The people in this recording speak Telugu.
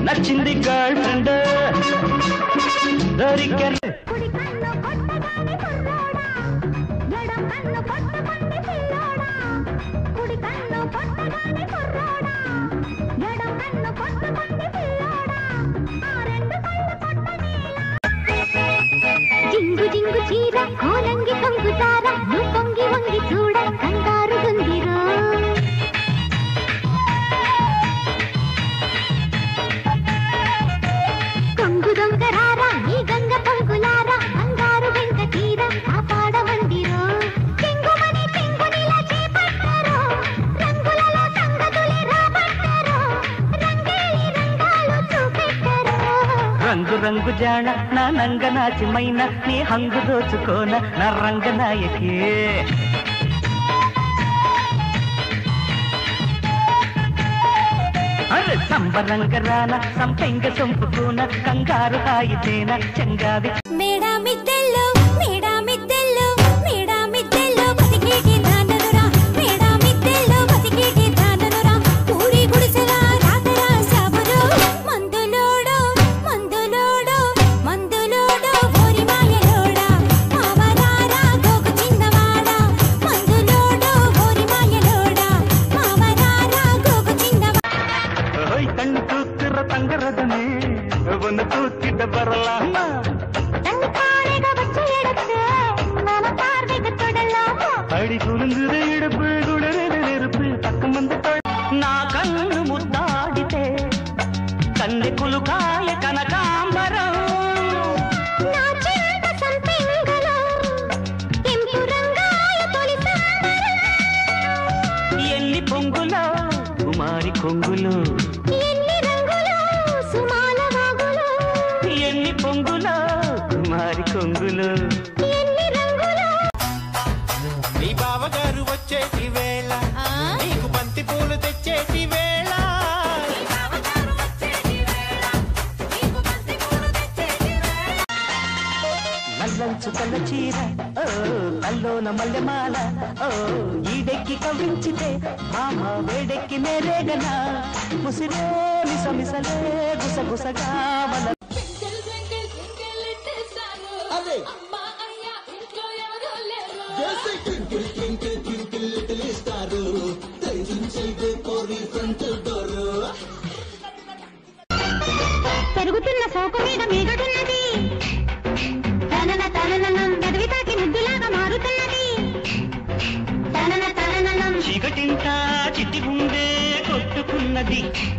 నచ్చింది గర్ల్ ఫ్రెండ్ దొరికర్ కుడి కన్ను కొట్టగానే కుర్రోడా ఎడం కన్ను కొట్టమంది పిల్లోడా కుడి కన్ను కొట్టగానే కుర్రోడా ఎడం కన్ను కొట్టమంది పిల్లోడా ఆ రెండు కళ్ళు కొట్టనేలా జింగు జింగు చీర కోలంగి కొంగుతార నువ్వు పొంగి వంగి చూడ కంగారు గుందిరో కొంగు దొంగరారా ఈ గంగ పొంగులారా బంగారు వెంక తీర కాపాడమందిరో చెంగుమని చెంగునిలా చేపట్టారో రంగులలో సంగతులే రాబట్టారో రంగేలి రంగాలు చూపెట్టారో రంగు రంగు జాణ నా నంగ నాచిమైన నీ హంగు దోచుకోన నా రంగనాయకే అరే సంబరంగ రాన సంపెంగ సొంపుకోన కంగారు హాయితేన చెంగాది మేడా మిద్దెల్లో మేడా మిద్దెల్లో మేడా మిద్దెల్లో బతికేటి దాననురా మేడా మిద్దెల్లో బతికేటి దాననురా పూరి గుడిసెలా రాతరా సాబరు మందులోడో మందులోడో మందులోడో ఓరి మాయలోడా మావరారా గోగు చిన్నవాడా మందులోడో ఓరి మాయలోడా మావరారా గోగు చిన్నవాడా ஓய் கண்ணு தூக்குற தங்கரதமே ஒன்னு தூக்கிட்ட வரலாமா தன்காரேக வச்சு எடுத்து மன பார்வைக்கு தொடலாமா அடி குலுங்குது இடுப்பு குடலில் நெருப்பு பக்கம் வந்து தொழ- నా కన్ను ముద్దాడితే కన్నె కులుకాయ కనకాంబరం నా చిన్న సంపెంగలో కెంపు రంగాయ తొలి సాంబరం ఎన్ని పొంగులో కుమారి కొంగులు ఎన్ని రంగులు సుమాల వాగులు ఎన్ని పొంగులో కుమారి కొంగులు ఎన్ని రంగులు నీ బావగారు వచ్చేటి వేళ నీకు బంతి పూలు తెచ్చేటి వేళ నల్లంచు కల్ల చీర ఓ కల్లోన మల్లెమాల ఓ ఈడెక్కి కవించితే మామ వేడెక్కి నేరేగన ముసిరేని సమిసలే గుసగుసగా వల twinkle twinkle twinkle little star అమ్మా అయ్యా ఇంట్లో ఎవరు లేరు పెరుగుతున్న సోకు మీద మీగటున్నది తనన తనననం గదివి తాకి ముద్దులాగా మారుతున్నది తనన తనననం చీకటింతా చిట్టి గుండె కొట్టుకున్నది